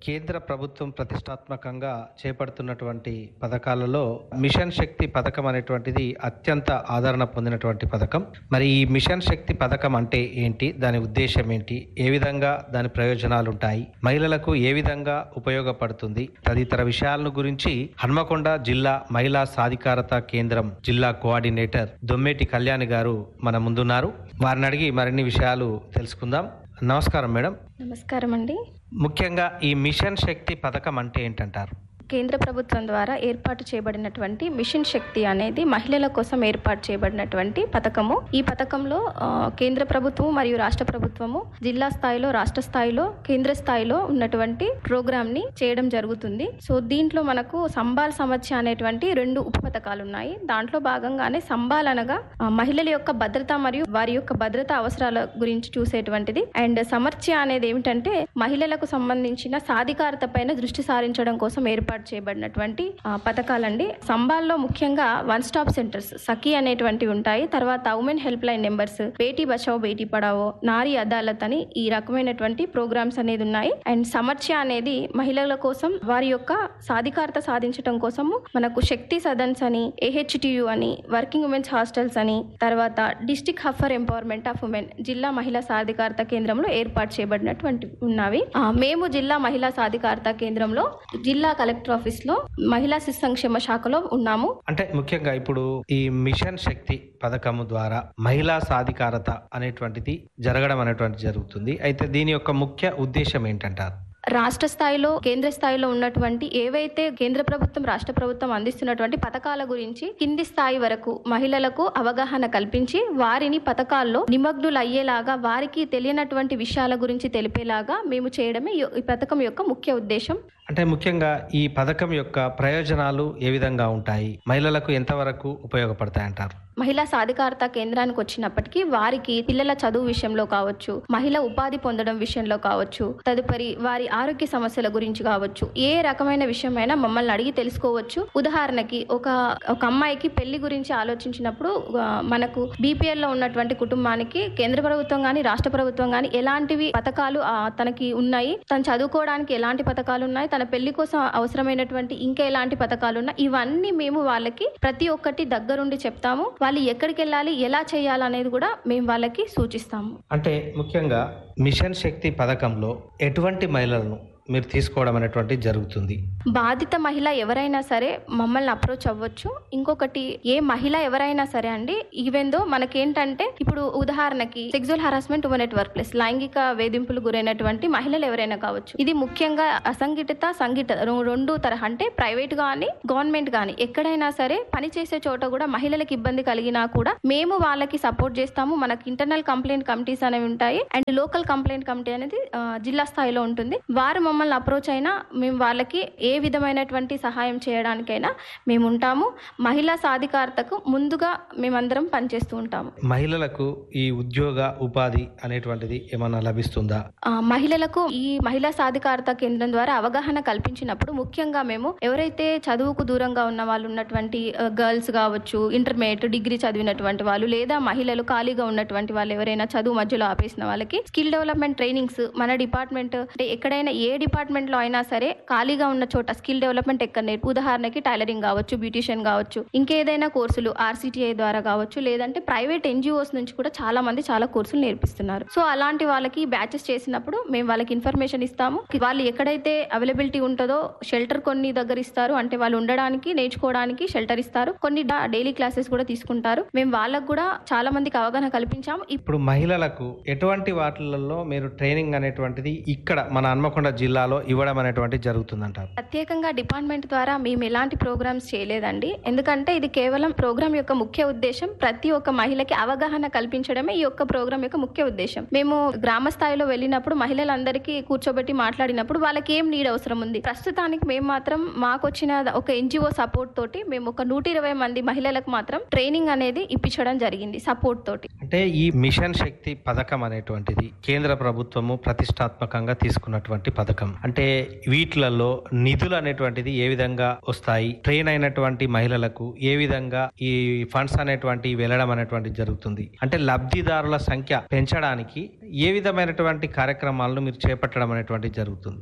కేంద్ర ప్రభుత్వం ప్రతిష్టాత్మకంగా చేపడుతున్నటువంటి పథకాలలో మిషన్ శక్తి పథకం అనేటువంటిది అత్యంత ఆదరణ పొందినటువంటి పథకం మరి ఈ మిషన్ శక్తి పథకం అంటే ఏంటి దాని ఉద్దేశం ఏంటి ఏ విధంగా దాని ప్రయోజనాలు ఉంటాయి మహిళలకు ఏ విధంగా ఉపయోగపడుతుంది తదితర విషయాలను గురించి హన్మకొండ జిల్లా మహిళా సాధికారత కేంద్రం జిల్లా కోఆర్డినేటర్ దొమ్మేటి కళ్యాణి గారు మన ముందున్నారు వారిని అడిగి మరిన్ని విషయాలు తెలుసుకుందాం నమస్కారం మేడం నమస్కారం అండి ముఖ్యంగా ఈ మిషన్ శక్తి పథకం అంటే ఏంటంటారు కేంద్ర ప్రభుత్వం ద్వారా ఏర్పాటు చేయబడినటువంటి మిషన్ శక్తి అనేది మహిళల కోసం ఏర్పాటు చేయబడినటువంటి పథకము ఈ పథకంలో ఆ, కేంద్ర ప్రభుత్వం మరియు రాష్ట్ర ప్రభుత్వము జిల్లా స్థాయిలో రాష్ట్ర స్థాయిలో కేంద్ర స్థాయిలో ఉన్నటువంటి ప్రోగ్రామ్ ని చేయడం జరుగుతుంది సో దీంట్లో మనకు సంబాల్ సమస్య అనేటువంటి రెండు ఉప పథకాలు ఉన్నాయి దాంట్లో భాగంగానే సంబాల్ అనగా ఆ, మహిళల యొక్క భద్రత మరియు వారి యొక్క భద్రత అవసరాల గురించి చూసేటువంటిది అండ్ సమర్చ అనేది ఏమిటంటే మహిళలకు సంబంధించిన సాధికారత పైన దృష్టి సారించడం కోసం ఏర్పాటు చేయబడినటువంటి ఆ, పథకాలండి సంబాల్లో ముఖ్యంగా వన్ స్టాప్ సెంటర్స్ సఖీ అనేటువంటివి ఉంటాయి తర్వాత women helpline numbers Beti Bachao Beti Padhao Nari Adalat అని ఈ రకమైనటువంటి ప్రోగ్రామ్స్ అనేది ఉన్నాయి అండ్ సమర్చ అనేది మహిళల కోసం వారి యొక్క సాధికారత సాధించడం కోసము మనకు శక్తి సదన్స్ అని ఏహెచ్టియు అని వర్కింగ్ ఉమెన్స్ హాస్టల్స్ అని తర్వాత district hub for empowerment of women జిల్లా మహిళా సాధికారత కేంద్రంలో ఏర్పాటు చేయబడినటువంటి ఉన్నవి ఆ, మేము జిల్లా మహిళా సాధికారత కేంద్రంలో జిల్లా కలెక్టర్ ఆఫీస్ లో మహిళా శిశు సంక్షేమ శాఖలో ఉన్నాము అంటే ముఖ్యంగా ఇప్పుడు ఈ మిషన్ శక్తి పథకము ద్వారా మహిళా సాధికారత అనేటువంటిది జరగడం అనేటువంటి జరుగుతుంది అయితే దీని యొక్క ముఖ్య ఉద్దేశం ఏంటంటారు రాష్ట్ర స్థాయిలో కేంద్ర స్థాయిలో ఉన్నటువంటి ఏవైతే కేంద్ర ప్రభుత్వం రాష్ట్ర ప్రభుత్వం అందిస్తున్నటువంటి పథకాల గురించి కింది స్థాయి వరకు మహిళలకు అవగాహన కల్పించి వారిని పథకాల్లో నిమగ్నులు అయ్యేలాగా వారికి తెలియనటువంటి విషయాల గురించి తెలిపేలాగా మేము చేయడమే ఈ- ఈ పథకం యొక్క ముఖ్య ఉద్దేశం అంటే ముఖ్యంగా ఈ పథకం యొక్క ప్రయోజనాలు ఏ విధంగా ఉంటాయి మహిళలకు ఎంతవరకు ఉపయోగపడతాయి అంటారు మహిళా సాధికారత కేంద్రానికి వచ్చినప్పటికీ వారికి పిల్లల చదువు విషయంలో కావచ్చు మహిళ ఉపాధి పొందడం విషయంలో కావచ్చు తదుపరి వారి ఆరోగ్య సమస్యల గురించి కావచ్చు ఏ రకమైన విషయమైనా మమ్మల్ని అడిగి తెలుసుకోవచ్చు ఉదాహరణకి ఒక ఒక అమ్మాయికి పెళ్లి గురించి ఆలోచించినప్పుడు ఆ, మనకు బీపీఎల్ లో ఉన్నటువంటి కుటుంబానికి కేంద్ర ప్రభుత్వం కానీ రాష్ట్ర ప్రభుత్వం కానీ ఎలాంటివి పథకాలు ఆ, తనకి ఉన్నాయి తను చదువుకోవడానికి ఎలాంటి పథకాలు ఉన్నాయి తన పెళ్లి కోసం అవసరమైనటువంటి ఇంకా ఎలాంటి పథకాలు ఉన్నాయి ఇవన్నీ మేము వాళ్ళకి ప్రతి ఒక్కటి దగ్గరుండి చెప్తాము వాళ్ళు ఎక్కడికి వెళ్ళాలి ఎలా చేయాలనేది కూడా మేము వాళ్ళకి సూచిస్తాము అంటే ముఖ్యంగా మిషన్ శక్తి పథకంలో ఎటువంటి మహిళలను మీరు తీసుకోవడం అనేటువంటి జరుగుతుంది బాధిత మహిళ ఎవరైనా సరే మమ్మల్ని అప్రోచ్ అవ్వచ్చు ఇంకొకటి ఏ మహిళ ఎవరైనా సరే అండి ఈవెందో మనకేంటంటే ఇప్పుడు ఉదాహరణకి sexual harassment women workplace లైంగిక వేధింపులు గురైనటువంటి మహిళలు ఎవరైనా కావచ్చు ఇది ముఖ్యంగా అసంఘటిత సంఘటిత రెం- రెండు తరహా అంటే ప్రైవేట్ కానీ గవర్నమెంట్ కానీ ఎక్కడైనా సరే పని చేసే చోట కూడా మహిళలకు ఇబ్బంది కలిగినా కూడా మేము వాళ్ళకి సపోర్ట్ చేస్తాము మనకి ఇంటర్నల్ కంప్లైంట్ కమిటీస్ అనేవి ఉంటాయి అండ్ లోకల్ కంప్లైంట్ కమిటీ అనేది ఆ, జిల్లా స్థాయిలో ఉంటుంది వారు మమ్మల్ని అప్రోచ్ అయినా మేము వాళ్ళకి ఏ విధమైనటువంటి సహాయం చేయడానికైనా మేము ఉంటాము మహిళా సాధికారతకు ముందుగా మేమందరం పనిచేస్తూ ఉంటాము మహిళలకు ఈ ఉద్యోగ ఉపాధి అనేటువంటిది ఏమన్నా లభిస్తుందా ఆ, మహిళలకు ఈ మహిళా సాధికారత కేంద్రం ద్వారా అవగాహన కల్పించినప్పుడు ముఖ్యంగా మేము ఎవరైతే చదువుకు దూరంగా ఉన్న వాళ్ళు ఉన్నటువంటి గర్ల్స్ కావచ్చు ఇంటర్మీడియట్ డిగ్రీ చదివినటువంటి వాళ్ళు లేదా మహిళలు ఖాళీగా ఉన్నటువంటి వాళ్ళు ఎవరైనా చదువు మధ్యలో ఆపేసిన వాళ్ళకి స్కిల్ డెవలప్మెంట్ ట్రైనింగ్స్ మన డిపార్ట్మెంట్ అంటే ఎక్కడైనా ఏ డిపార్ట్మెంట్ లో అయినా సరే ఖాళీగా ఉన్న చోట స్కిల్ డెవలప్మెంట్ ఎక్కడ నేర్పు ఉదాహరణకి టైలరింగ్ కావచ్చు బ్యూటిషియన్ కావచ్చు ఇంకేదైనా కోర్సులు ఆర్సిటిఐ ద్వారా కావచ్చు లేదంటే ప్రైవేట్ ఎన్జిఓస్ నుంచి కూడా చాలా మంది చాలా కోర్సులు నేర్పిస్తున్నారు సో అలాంటి వాళ్ళకి బ్యాచెస్ చేసినప్పుడు మేము వాళ్ళకి ఇన్ఫర్మేషన్ ఇస్తాము వాళ్ళు ఎక్కడైతే అవైలబిలిటీ ఉంటుందో షెల్టర్ కొన్ని దగ్గర ఇస్తారు అంటే వాళ్ళు ఉండడానికి నేర్చుకోవడానికి షెల్టర్ ఇస్తారు కొన్ని డైలీ క్లాసెస్ కూడా తీసుకుంటారు మేము వాళ్ళకు కూడా చాలా మందికి అవగాహన కల్పించాము ఇప్పుడు మహిళలకు ఎటువంటి వాటిలలో మీరు ట్రైనింగ్ అనేటువంటిది ఇక్కడ మన హన్మకొండ జిల్లాలో ఇవ్వడం అనేటువంటిది జరుగుతుందంటారు ప్రత్యేకంగా డిపార్ట్మెంట్ ద్వారా మేము ఎలాంటి ప్రోగ్రామ్స్ చేయలేదండి ఎందుకంటే ఇది కేవలం ప్రోగ్రామ్ యొక్క ముఖ్య ఉద్దేశం ప్రతి ఒక్క మహిళకి అవగాహన కల్పించడమే ఈ యొక్క ప్రోగ్రామ్ యొక్క ముఖ్య ఉద్దేశం మేము గ్రామ స్థాయిలో వెళ్ళినప్పుడు మహిళలందరికీ కూర్చోబెట్టి మాట్లాడినప్పుడు వాళ్ళకి ఏం నీడ్ అవసరం ఉంది ప్రస్తుతానికి మేము మాత్రం మాకు వచ్చిన ఒక ఎన్జిఓ సపోర్ట్ తోటి మేము ఒక నూట ఇరవై మంది మహిళలకు మాత్రం ట్రైనింగ్ అనేది ఇప్పించడం జరిగింది సపోర్ట్ తోటి అంటే ఈ మిషన్ శక్తి పథకం అనేటువంటిది కేంద్ర ప్రభుత్వము ప్రతిష్టాత్మకంగా తీసుకున్నటువంటి పథకం అంటే వీటిలలో నిధులు అనేటువంటిది ఏ విధంగా వస్తాయి ట్రైన్ అయినటువంటి మహిళలకు ఏ విధంగా ఈ ఫండ్స్ అనేటువంటి వెళ్ళడం అనేటువంటి జరుగుతుంది అంటే లబ్ధిదారుల సంఖ్య పెంచడానికి ఏ విధమైనటువంటి కార్యక్రమాలను మీరు చేపట్టడం అనేటువంటి జరుగుతుంది అంటే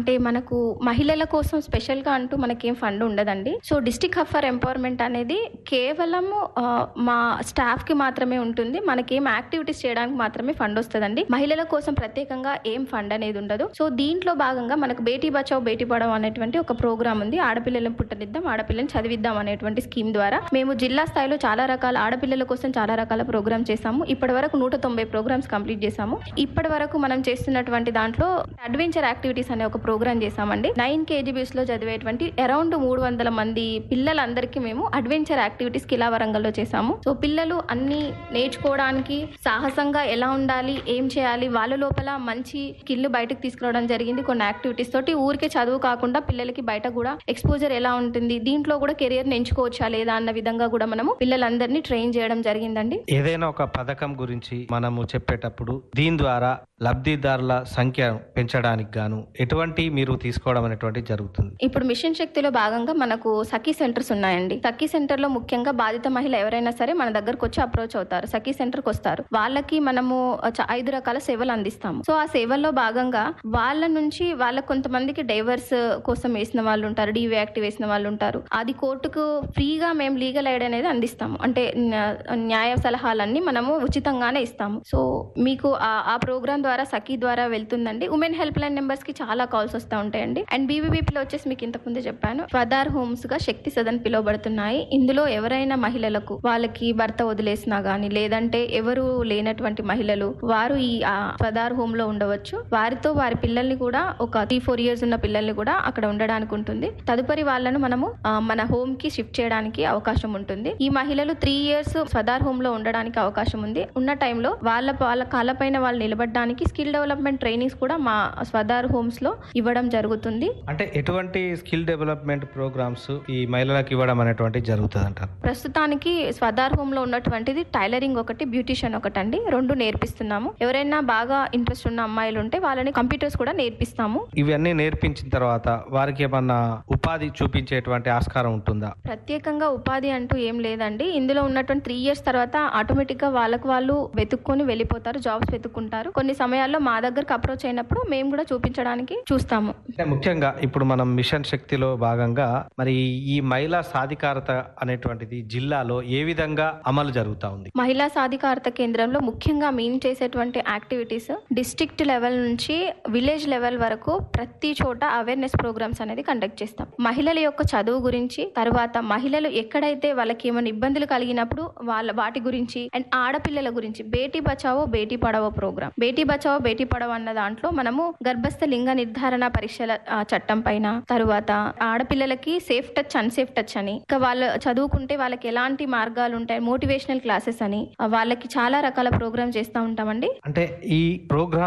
అంటే మనకు మహిళల కోసం స్పెషల్ గా అంటూ మనకేం ఫండ్ ఉండదండి so district hub for empowerment అనేది కేవలం మా స్టాఫ్ కి మాత్రమే ఉంటుంది మనకేం యాక్టివిటీస్ చేయడానికి మాత్రమే ఫండ్ వస్తుందండి మహిళల కోసం ప్రత్యేకంగా ఏం ఫండ్ అనేది ఉండదు సో దీంట్లో భాగంగా మనకు బేటీ బచావ్ బేటీ పడావ్ అనేటువంటి ఒక ప్రోగ్రామ్ ఉంది ఆడపిల్లలను పుట్టనిద్దాం ఆడపిల్లని చదివిద్దాం అనేటువంటి స్కీమ్ ద్వారా మేము జిల్లా స్థాయిలో చాలా రకాల ఆడపిల్లల కోసం చాలా రకాల ప్రోగ్రామ్ చేశాము ఇప్పటి వరకు నూట తొంభై ప్రోగ్రామ్స్ కంప్లీట్ చేశాము ఇప్పటి వరకు మనం చేస్తున్నటువంటి దాంట్లో అడ్వెంచర్ యాక్టివిటీస్ అనే ఒక ప్రోగ్రామ్ చేశామండి నైన్ కేజీబీస్ లో చదివేటువంటి అరౌండ్ మూడు వందల మంది పిల్లలందరికీ మేము అడ్వెంచర్ యాక్టివిటీస్ కిలా వరంగల్లో చేశాము సో పిల్లలు అన్ని నేర్చుకోవడానికి సాహసంగా ఎలా ఉండాలి ఏం చేయాలి వాళ్ళ లోపల మంచి స్కిల్ బయటకు తీసుకురావడం జరిగింది కొన్ని యాక్టివిటీస్ తోటి ఊరికే చదువు కాకుండా పిల్లలకి బయట కూడా ఎక్స్పోజర్ ఎలా ఉంటుంది దీంట్లో కూడా కెరియర్ ఎంచుకోవచ్చా లేదా అన్న విధంగా కూడా మనము పిల్లలందరినీ ట్రైన్ చేయడం జరిగిందండి ఏదైనా ఒక పథకం గురించి మనము చెప్పేటప్పుడు దీని ద్వారా లబ్ధిదారుల సంఖ్య పెంచడానికి గాను ఎటువంటి మీరు తీసుకోవడం అనేటువంటి జరుగుతుంది ఇప్పుడు మిషన్ శక్తిలో భాగంగా మనకు సఖీ సెంటర్స్ ఉన్నాయండి సఖీ సెంటర్ లో ముఖ్యంగా బాధిత మహిళ ఎవరైనా సరే మన దగ్గరకు వచ్చి అప్రోచ్ అవుతారు సఖీ సెంటర్ కి వస్తారు వాళ్ళకి మనము చ- ఐదు రకాల సేవలు అందిస్తాము సో ఆ సేవల్లో భాగంగా వాళ్ళ నుంచి వాళ్ళ కొంతమందికి డైవర్స్ కోసం వేసిన వాళ్ళు ఉంటారు డీవీ యాక్టివ్ వేసిన వాళ్ళు ఉంటారు అది కోర్టుకు ఫ్రీగా మేము లీగల్ ఎయిడ్ అనేది అందిస్తాము అంటే న్యా- న్యాయ సలహాలన్నీ మనము ఉచితంగానే ఇస్తాము సో మీకు ఆ- ఆ ప్రోగ్రామ్ ద్వారా సఖీ ద్వారా వెళ్తుందండి ఉమెన్ హెల్ప్ లైన్ నెంబర్స్ కి చాలా కాల్స్ వస్తూ ఉంటాయండి అండ్ బీబీబీపీలో వచ్చేసి మీకు ఇంతకు ముందే చెప్పాను ఫదార్ హోమ్స్ గా శక్తి సదన్ పిలువబడుతున్నాయి ఇందులో ఎవరైనా మహిళలకు వాళ్ళకి భర్త వదిలేసినా గానీ లేదంటే ఎవరు లేనటువంటి మహిళలు వారు ఈ ఆ, ఫదార్ హోమ్ లో ఉండవచ్చు వారితో వారి పిల్లల్ని కూడా ఒక త్రీ ఫోర్ ఇయర్స్ ఉన్న పిల్లల్ని కూడా అక్కడ ఉండడానికి ఉంటుంది తదుపరి వాళ్ళను మనము ఆ, మన హోమ్ కి షిఫ్ట్ చేయడానికి అవకాశం ఉంటుంది ఈ మహిళలు త్రీ ఇయర్స్ సదార్ హోమ్ లో ఉండడానికి అవకాశం ఉంది ఉన్న టైంలో వాళ్ళ వాళ్ళ కాళ్ళపైన వాళ్ళు నిలబడడానికి స్కిల్ డెవలప్మెంట్ ట్రైనింగ్స్ కూడా మా స్వదార్ హోమ్స్ లో ఇవ్వడం జరుగుతుంది అంటే ఎటువంటి స్కిల్ డెవలప్మెంట్ ప్రోగ్రామ్స్ ఈ మహిళలకు ఇవ్వడం అనేటువంటి జరుగుతుంది అంటారు ప్రస్తుతానికి స్వదార్ హోమ్ లో ఉన్నటువంటిది టైలరింగ్ ఒకటి బ్యూటిషియన్ ఒకటి అండి రెండు నేర్పిస్తున్నాము ఎవరైనా బాగా ఇంట్రెస్ట్ ఉన్న అమ్మాయిలు ఉంటే వాళ్ళని కంప్యూటర్స్ కూడా నేర్పిస్తాము ఇవన్నీ నేర్పించిన తర్వాత వారికి ఏమన్నా ఉపాధి చూపించేటువంటి ఆస్కారం ఉంటుందా ప్రత్యేకంగా ఉపాధి అంటూ ఏం లేదండి ఇందులో ఉన్నటువంటి త్రీ ఇయర్స్ తర్వాత ఆటోమేటిక్ గా వాళ్ళకు వాళ్ళు వెతుక్కొని వెళ్ళిపోతారు జాబ్స్ వెతుక్కుంటారు కొన్ని సమయాల్లో మా దగ్గరకు అప్రోచ్ అయినప్పుడు మేము కూడా చూపించడానికి చూస్తాము అంటే ముఖ్యంగా ఇప్పుడు మనం మిషన్ శక్తిలో భాగంగా మరి ఈ మహిళా సాధికారత అనేటువంటిది జిల్లాలో ఏ విధంగా అమలు జరుగుతా ఉంది మహిళా సాధికారత కేంద్రంలో ముఖ్యంగా మేము చేసేటువంటి యాక్టివిటీస్ డిస్ట్రిక్ట్ లెవెల్ నుంచి విలేజ్ లెవెల్ వరకు ప్రతి చోట అవేర్నెస్ ప్రోగ్రామ్స్ అనేది కండక్ట్ చేస్తాం మహిళల యొక్క చదువు గురించి తర్వాత మహిళలు ఎక్కడైతే వాళ్ళకి ఏమైనా ఇబ్బందులు కలిగినప్పుడు వాళ్ళ వాటి గురించి అండ్ ఆడపిల్లల గురించి బేటీ బచావో బేటీ పడవో ప్రోగ్రామ్ బేటీ బచావో బేటీ పడవో అన్న దాంట్లో మనము గర్భస్థ లింగ నిర్ధారణ పరీక్షల ఆ, చట్టం పైన తరువాత ఆడపిల్లలకి సేఫ్ టచ్ అన్సేఫ్ టచ్ అని ఇంకా వాళ్ళు చదువుకుంటే వాళ్ళకి ఎలాంటి మార్గాలు ఉంటాయి మోటివేషనల్ క్లాసెస్ అని ఆ, వాళ్ళకి చాలా రకాల ప్రోగ్రామ్ చేస్తూ ఉంటామండి అంటే ఈ ప్రోగ్రామ్